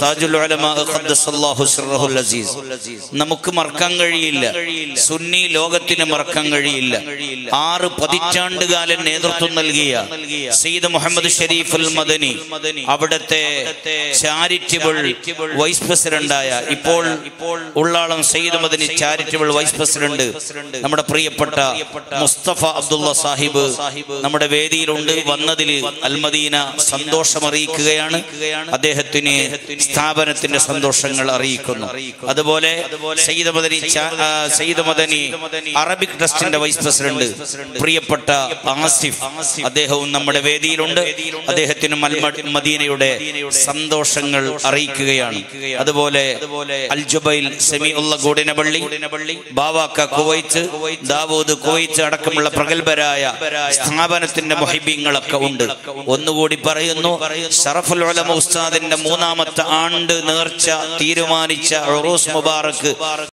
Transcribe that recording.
താജുൽ ഉലമാ ഖദ്ദസല്ലാഹു സിർറഹുൽ അസീസ് നമുക്ക് മറക്കാൻ കഴിയില്ല സുന്നി ലോകത്തിന് മറക്കാൻ കഴിയില്ല ആറ് പതിറ്റാണ്ട് കാലം നേതൃത്വം നൽകിയ സയ്യിദ് മുഹമ്മദ് ഷരീഫ് അൽ മദനി അവിടുത്തെ ചാരിറ്റബിൾ വൈസ് പ്രസിഡന്റായ ഇപ്പോൾ Ullalam Sayyid Madani charitable vice president നമ്മുടെ പ്രിയപ്പെട്ട മുസ്തഫ അബ്ദുള്ള സാഹിബ് നമ്മുടെ വേദിയിലുണ്ട് വന്നതിൽ അൽമദീന സന്തോഷം അറിയിക്കുകയാണ് അദ്ദേഹത്തിന് സ്ഥാപനത്തിന്റെ സന്തോഷങ്ങൾ അറിയിക്കുന്നു അതുപോലെ സയ്യിദ് മദനി ചാ- ആ, സയ്യിദ് മദനി അറബിക് ട്രസ്റ്റിന്റെ വൈസ് പ്രസിഡന്റ് പ്രിയപ്പെട്ട ആസിഫ് അദ്ദേഹവും നമ്മുടെ വേദിയിലുണ്ട് അദ്ദേഹത്തിന് മൽമ- മദീനയുടെ സന്തോഷങ്ങൾ അറിയിക്കുകയാണ് അതുപോലെ അൽ ജുബൈൽ സെമി ഉള്ള ഗൂഡിനപള്ളി ബാവാക്ക കുവൈത്ത് ദാവൂദ് കുവൈത്ത് അടക്കമുള്ള പ്രഗത്ഭരായ സ്ഥാപനത്തിന്റെ മൊഹിബീങ്ങളൊക്കെ ഉണ്ട് ഒന്നുകൂടി പറയുന്നു ഷറഫുൽ ഉലമ ഉസ്താദിന്റെ മൂന്നാമത്തെ ആണ്ട് നേർച്ച തീരുമാനിച്ച ഉറൂസ് മുബാറക്ക്